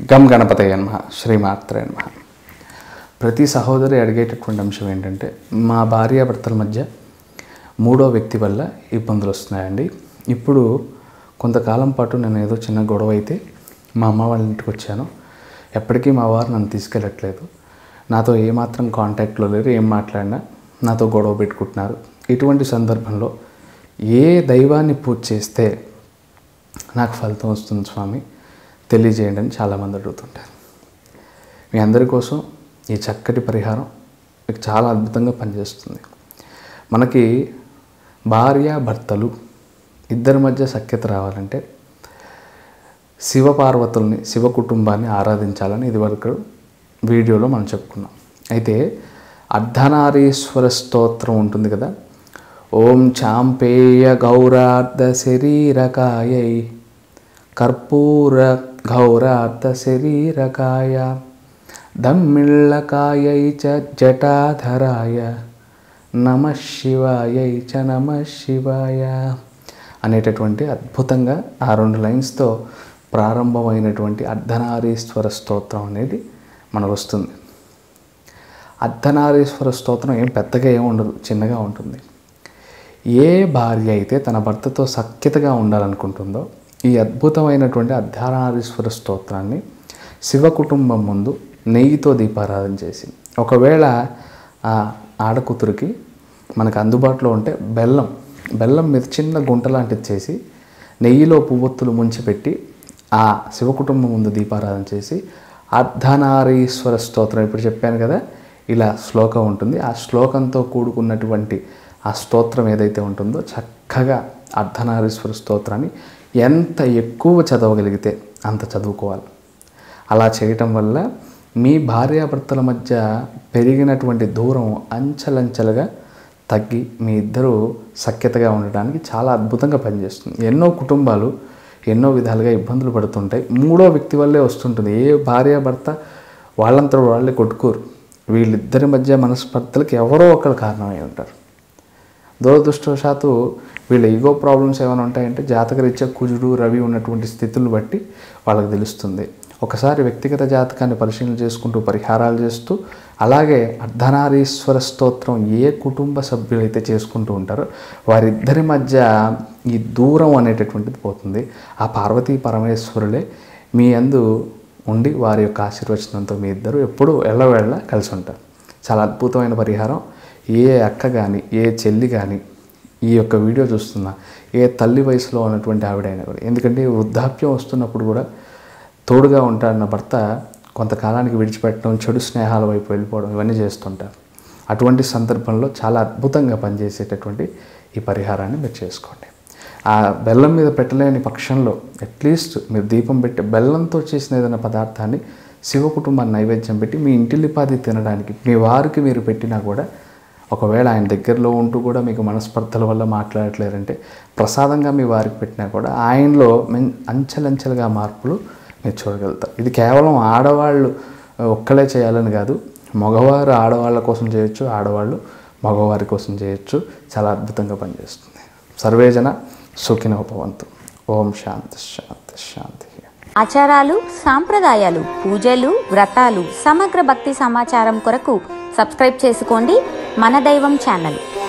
గం గణపతయ నమ శ్రీమాత్రే నమ ప్రతి సహోదరి అడిగేటటువంటి అంశం ఏంటంటే మా భార్యాభర్తల మధ్య మూడో వ్యక్తి వల్ల ఇబ్బందులు వస్తున్నాయండి ఇప్పుడు కొంతకాలం పాటు నేను ఏదో చిన్న గొడవ అయితే మా అమ్మ వాళ్ళ ఇంటికి వచ్చాను ఎప్పటికీ మా వారు నన్ను తీసుకెళ్ళట్లేదు నాతో ఏమాత్రం కాంటాక్ట్లో లేరు ఏం మాట్లాడినా నాతో గొడవ పెట్టుకుంటున్నారు ఇటువంటి సందర్భంలో ఏ దైవాన్ని పూజ చేస్తే నాకు ఫలితం వస్తుంది స్వామి తెలియజేయండి అని చాలామంది అడుగుతుంటారు మీ అందరి కోసం ఈ చక్కటి పరిహారం మీకు చాలా అద్భుతంగా పనిచేస్తుంది మనకి భార్య భర్తలు ఇద్దరి మధ్య సఖ్యత రావాలంటే శివపార్వతుల్ని శివ కుటుంబాన్ని ఆరాధించాలని ఇదివరకు వీడియోలో మనం చెప్పుకున్నాం అయితే అర్ధనారీశ్వర స్తోత్రం ఉంటుంది కదా ఓం చాంపేయ గౌరార్ధ శరీరకాయై కర్పూర గౌరార్ధ శరీరకాయ దమ్మిళ్ళకాయై చ జటాధరాయ నమ శివాయై చ నమ శివాయ అనేటటువంటి అద్భుతంగా ఆ రెండు లైన్స్తో ప్రారంభమైనటువంటి అర్ధనారీశ్వర స్తోత్రం అనేది మనకు వస్తుంది అర్ధనారీశ్వర స్తోత్రం ఏం పెద్దగా ఏమి ఉండదు చిన్నగా ఉంటుంది ఏ భార్య అయితే తన భర్తతో సఖ్యతగా ఉండాలనుకుంటుందో ఈ అద్భుతమైనటువంటి అర్ధనారీశ్వర స్తోత్రాన్ని శివ కుటుంబం ముందు నెయ్యితో దీపారాధన చేసి ఒకవేళ ఆ ఆడకూతురికి మనకు అందుబాటులో ఉంటే బెల్లం బెల్లం మీద చిన్న గుంట లాంటిది చేసి నెయ్యిలో పువ్వొత్తులు ముంచిపెట్టి ఆ శివ కుటుంబం ముందు దీపారాధన చేసి అర్ధనారీశ్వర స్తోత్రం ఇప్పుడు చెప్పాను కదా ఇలా శ్లోకం ఉంటుంది ఆ శ్లోకంతో కూడుకున్నటువంటి ఆ స్తోత్రం ఏదైతే ఉంటుందో చక్కగా అర్ధనారీశ్వర స్తోత్రాన్ని ఎంత ఎక్కువ చదవగలిగితే అంత చదువుకోవాలి అలా చేయటం వల్ల మీ భార్యాభర్తల మధ్య పెరిగినటువంటి దూరం అంచెలంచెలుగా తగ్గి మీ ఇద్దరు సఖ్యతగా ఉండడానికి చాలా అద్భుతంగా పనిచేస్తుంది ఎన్నో కుటుంబాలు ఎన్నో విధాలుగా ఇబ్బందులు పడుతుంటాయి మూడో వ్యక్తి వల్లే వస్తుంటుంది ఏ భార్యాభర్త వాళ్ళంతా వాళ్ళే కొట్టుకోరు వీళ్ళిద్దరి మధ్య మనస్పర్ధలకు ఎవరో ఒకరు కారణమై ఉంటారు దురదృష్టవశాత్తు వీళ్ళ ఈగో ప్రాబ్లమ్స్ ఏమైనా ఉంటాయంటే జాతకరీత్యా కుజుడు రవి ఉన్నటువంటి స్థితులను బట్టి వాళ్ళకి తెలుస్తుంది ఒకసారి వ్యక్తిగత జాతకాన్ని పరిశీలన చేసుకుంటూ పరిహారాలు చేస్తూ అలాగే అర్ధనారీశ్వర స్తోత్రం ఏ కుటుంబ సభ్యులైతే చేసుకుంటూ ఉంటారో వారిద్దరి మధ్య ఈ దూరం అనేటటువంటిది పోతుంది ఆ పార్వతీ పరమేశ్వరులే మీ అందు ఉండి వారి యొక్క ఆశీర్వచనంతో మీ ఇద్దరు ఎప్పుడూ ఎల్లవేళ్ళ కలిసి ఉంటారు చాలా అద్భుతమైన పరిహారం ఏ అక్క కానీ ఏ చెల్లి కానీ ఈ యొక్క వీడియో చూస్తున్నా ఏ తల్లి వయసులో ఉన్నటువంటి ఆవిడైనా కూడా ఎందుకంటే వృద్ధాప్యం వస్తున్నప్పుడు కూడా తోడుగా ఉంటాడన్న భర్త కొంతకాలానికి విడిచిపెట్టడం చెడు స్నేహాల వైపు వెళ్ళిపోవడం ఇవన్నీ చేస్తుంటారు అటువంటి సందర్భంలో చాలా అద్భుతంగా పనిచేసేటటువంటి ఈ పరిహారాన్ని మీరు చేసుకోండి ఆ బెల్లం మీద పెట్టలేని పక్షంలో అట్లీస్ట్ మీరు దీపం పెట్టి బెల్లంతో చేసిన ఏదైనా పదార్థాన్ని శివ కుటుంబాన్ని నైవేద్యం పెట్టి మీ ఇంటిల్లిపాది తినడానికి మీ వారికి మీరు పెట్టినా కూడా ఒకవేళ ఆయన దగ్గరలో ఉంటూ కూడా మీకు మనస్పర్ధల వల్ల మాట్లాడట్లేరంటే ప్రసాదంగా మీ వారికి పెట్టినా కూడా ఆయనలో మెన్ అంచెలంచెలుగా మార్పులు మీరు చూడగలుగుతారు ఇది కేవలం ఆడవాళ్ళు ఒక్కలే చేయాలని కాదు మగవారు ఆడవాళ్ళ కోసం చేయొచ్చు ఆడవాళ్ళు మగవారి కోసం చేయొచ్చు చాలా అద్భుతంగా పనిచేస్తుంది సర్వేజన సుఖినోపవంతు ఓం శాంతి శాంతి శాంతి ఆచారాలు సాంప్రదాయాలు పూజలు వ్రతాలు సమగ్ర భక్తి సమాచారం కొరకు సబ్స్క్రైబ్ చేసుకోండి మన దైవం ఛానల్